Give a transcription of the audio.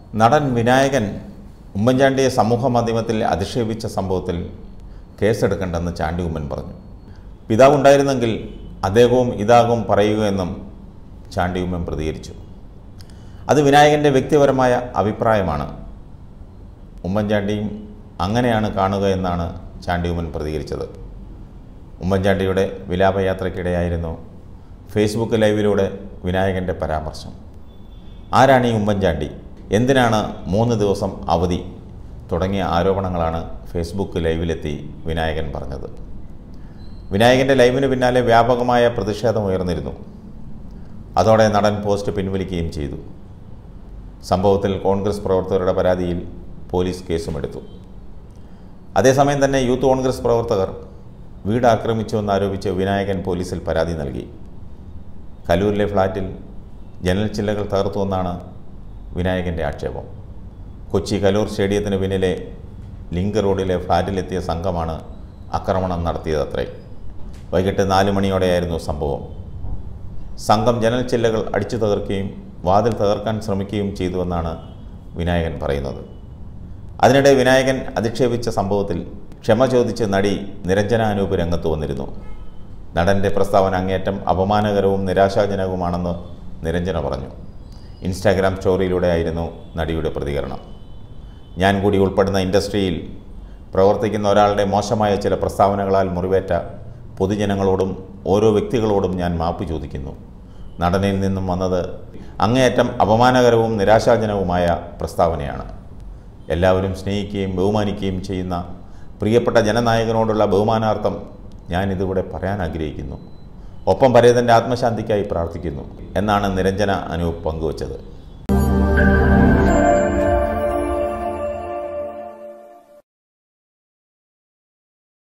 നടൻ വിനായകൻ ഉമ്മൻചാണ്ടിയെ സമൂഹ മാധ്യമത്തിൽ അധിക്ഷേപിച്ച സംഭവത്തിൽ കേസെടുക്കണ്ടെന്ന് ചാണ്ടി ഉമ്മൻ പറഞ്ഞു പിതാവുണ്ടായിരുന്നെങ്കിൽ അദ്ദേഹവും ഇതാകും പറയുകയെന്നും ചാണ്ടി ഉമ്മൻ പ്രതികരിച്ചു അത് വിനായകൻ്റെ വ്യക്തിപരമായ അഭിപ്രായമാണ് ഉമ്മൻചാണ്ടിയും അങ്ങനെയാണ് കാണുക എന്നാണ് ചാണ്ടി ഉമ്മൻ പ്രതികരിച്ചത് ഉമ്മൻചാണ്ടിയുടെ വിലാപയാത്രയ്ക്കിടെയായിരുന്നു ഫേസ്ബുക്ക് ലൈവിലൂടെ വിനായകൻ്റെ പരാമർശം ആരാണ് ഈ ഉമ്മൻചാണ്ടി എന്തിനാണ് മൂന്ന് ദിവസം അവധി തുടങ്ങിയ ആരോപണങ്ങളാണ് ഫേസ്ബുക്ക് ലൈവിലെത്തി വിനായകൻ പറഞ്ഞത് വിനായകൻ്റെ ലൈവിന് പിന്നാലെ വ്യാപകമായ പ്രതിഷേധം ഉയർന്നിരുന്നു അതോടെ നടൻ പോസ്റ്റ് പിൻവലിക്കുകയും ചെയ്തു സംഭവത്തിൽ കോൺഗ്രസ് പ്രവർത്തകരുടെ പരാതിയിൽ പോലീസ് കേസുമെടുത്തു അതേസമയം തന്നെ യൂത്ത് കോൺഗ്രസ് പ്രവർത്തകർ വീട് ആക്രമിച്ചുവെന്നാരോപിച്ച് വിനായകൻ പോലീസിൽ പരാതി നൽകി കലൂരിലെ ഫ്ളാറ്റിൽ ജനൽ ചില്ലകൾ തകർത്തുവെന്നാണ് വിനായകൻ്റെ ആക്ഷേപം കൊച്ചി കലൂർ സ്റ്റേഡിയത്തിന് പിന്നിലെ ലിങ്ക് റോഡിലെ ഫ്ളാറ്റിലെത്തിയ സംഘമാണ് ആക്രമണം നടത്തിയതത്രേ വൈകിട്ട് നാല് മണിയോടെയായിരുന്നു സംഭവം സംഘം ജനൽ ചില്ലകൾ അടിച്ചു തകർക്കുകയും വാതിൽ തകർക്കാൻ ശ്രമിക്കുകയും ചെയ്തുവെന്നാണ് വിനായകൻ പറയുന്നത് അതിനിടെ വിനായകൻ അധിക്ഷേപിച്ച സംഭവത്തിൽ ക്ഷമ ചോദിച്ച് നടി നിരഞ്ജന അനൂപ് രംഗത്ത് വന്നിരുന്നു നടൻ്റെ പ്രസ്താവന അങ്ങേയറ്റം അപമാനകരവും നിരാശാജനകവുമാണെന്ന് നിരഞ്ജന പറഞ്ഞു ഇൻസ്റ്റാഗ്രാം സ്റ്റോറിയിലൂടെയായിരുന്നു നടിയുടെ പ്രതികരണം ഞാൻ കൂടി ഉൾപ്പെടുന്ന ഇൻഡസ്ട്രിയിൽ പ്രവർത്തിക്കുന്ന ഒരാളുടെ മോശമായ ചില പ്രസ്താവനകളാൽ മുറിവേറ്റ പൊതുജനങ്ങളോടും ഓരോ വ്യക്തികളോടും ഞാൻ മാപ്പ് ചോദിക്കുന്നു നടനിൽ നിന്നും വന്നത് അങ്ങേയറ്റം അപമാനകരവും നിരാശാജനകവുമായ പ്രസ്താവനയാണ് എല്ലാവരും സ്നേഹിക്കുകയും ബഹുമാനിക്കുകയും ചെയ്യുന്ന പ്രിയപ്പെട്ട ജനനായകനോടുള്ള ബഹുമാനാർത്ഥം ഞാനിതിവിടെ പറയാൻ ആഗ്രഹിക്കുന്നു ഒപ്പം പരേതൻ്റെ ആത്മശാന്തിക്കായി പ്രാർത്ഥിക്കുന്നു എന്നാണ് നിരഞ്ജന അനൂപ് പങ്കുവച്ചത്